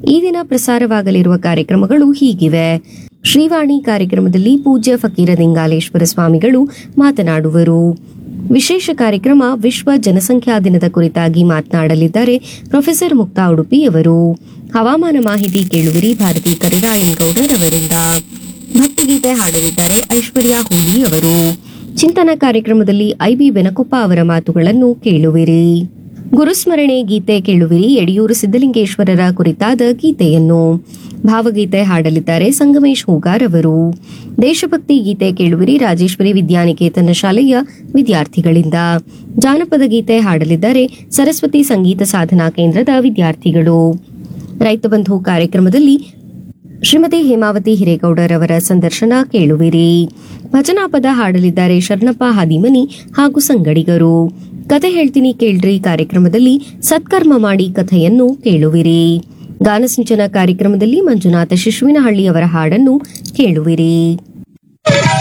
ಈ ದಿನ ಪ್ರಸಾರವಾಗಲಿರುವ ಕಾರ್ಯಕ್ರಮಗಳು ಹೀಗಿವೆ ಶ್ರೀವಾಣಿ ಕಾರ್ಯಕ್ರಮದಲ್ಲಿ ಪೂಜ್ಯ ಫಕೀರ ಲಿಂಗಾಲೇಶ್ವರ ಸ್ವಾಮಿಗಳು ಮಾತನಾಡುವರು ವಿಶೇಷ ಕಾರ್ಯಕ್ರಮ ವಿಶ್ವ ಜನಸಂಖ್ಯಾ ದಿನದ ಕುರಿತಾಗಿ ಮಾತನಾಡಲಿದ್ದಾರೆ ಪ್ರೊಫೆಸರ್ ಮುಕ್ತಾ ಉಡುಪಿಯವರು ಹವಾಮಾನ ಮಾಹಿತಿ ಕೇಳುವಿರಿ ಭಾರತಿ ಕರಿರಾಯನ್ಗೌಡರ್ ಅವರಿಂದ ಭಕ್ತಿಗೀತೆ ಹಾಡಲಿದ್ದಾರೆ ಐಶ್ವರ್ಯ ಹೂಲಿ ಅವರು ಚಿಂತನ ಕಾರ್ಯಕ್ರಮದಲ್ಲಿ ಐಬಿ ಬೆನಕೊಪ್ಪ ಅವರ ಮಾತುಗಳನ್ನು ಕೇಳುವಿರಿ ಗುರುಸ್ಮರಣೆ ಗೀತೆ ಕೇಳುವಿರಿ ಯಡಿಯೂರು ಸಿದ್ದಲಿಂಗೇಶ್ವರರ ಕುರಿತಾದ ಗೀತೆಯನ್ನು ಭಾವಗೀತೆ ಹಾಡಲಿದ್ದಾರೆ ಸಂಗಮೇಶ್ ಹೂಗಾರ್ ಅವರು ದೇಶಭಕ್ತಿ ಗೀತೆ ಕೇಳುವಿರಿ ರಾಜೇಶ್ವರಿ ವಿದ್ಯಾನಿಕೇತನ ಶಾಲೆಯ ವಿದ್ಯಾರ್ಥಿಗಳಿಂದ ಜಾನಪದ ಗೀತೆ ಹಾಡಲಿದ್ದಾರೆ ಸರಸ್ವತಿ ಸಂಗೀತ ಸಾಧನಾ ಕೇಂದ್ರದ ವಿದ್ಯಾರ್ಥಿಗಳು ರೈತ ಬಂಧು ಕಾರ್ಯಕ್ರಮದಲ್ಲಿ ಶ್ರೀಮತಿ ಹೇಮಾವತಿ ಹಿರೇಗೌಡರ್ ಅವರ ಸಂದರ್ಶನ ಕೇಳುವಿರಿ ಭಜನಾ ಪದ ಹಾಡಲಿದ್ದಾರೆ ಶರಣಪ್ಪ ಹಾದಿಮನಿ ಹಾಗೂ ಸಂಗಡಿಗರು ಕತೆ ಹೇಳ್ತೀನಿ ಕೇಳ್ರಿ ಕಾರ್ಯಕ್ರಮದಲ್ಲಿ ಸತ್ಕರ್ಮ ಮಾಡಿ ಕಥೆಯನ್ನು ಕೇಳುವಿರಿ ಗಾನಸಿಂಚನ ಕಾರ್ಯಕ್ರಮದಲ್ಲಿ ಮಂಜುನಾಥ ಶಿಶುವಿನಹಳ್ಳಿ ಅವರ ಹಾಡನ್ನು ಕೇಳುವಿರಿ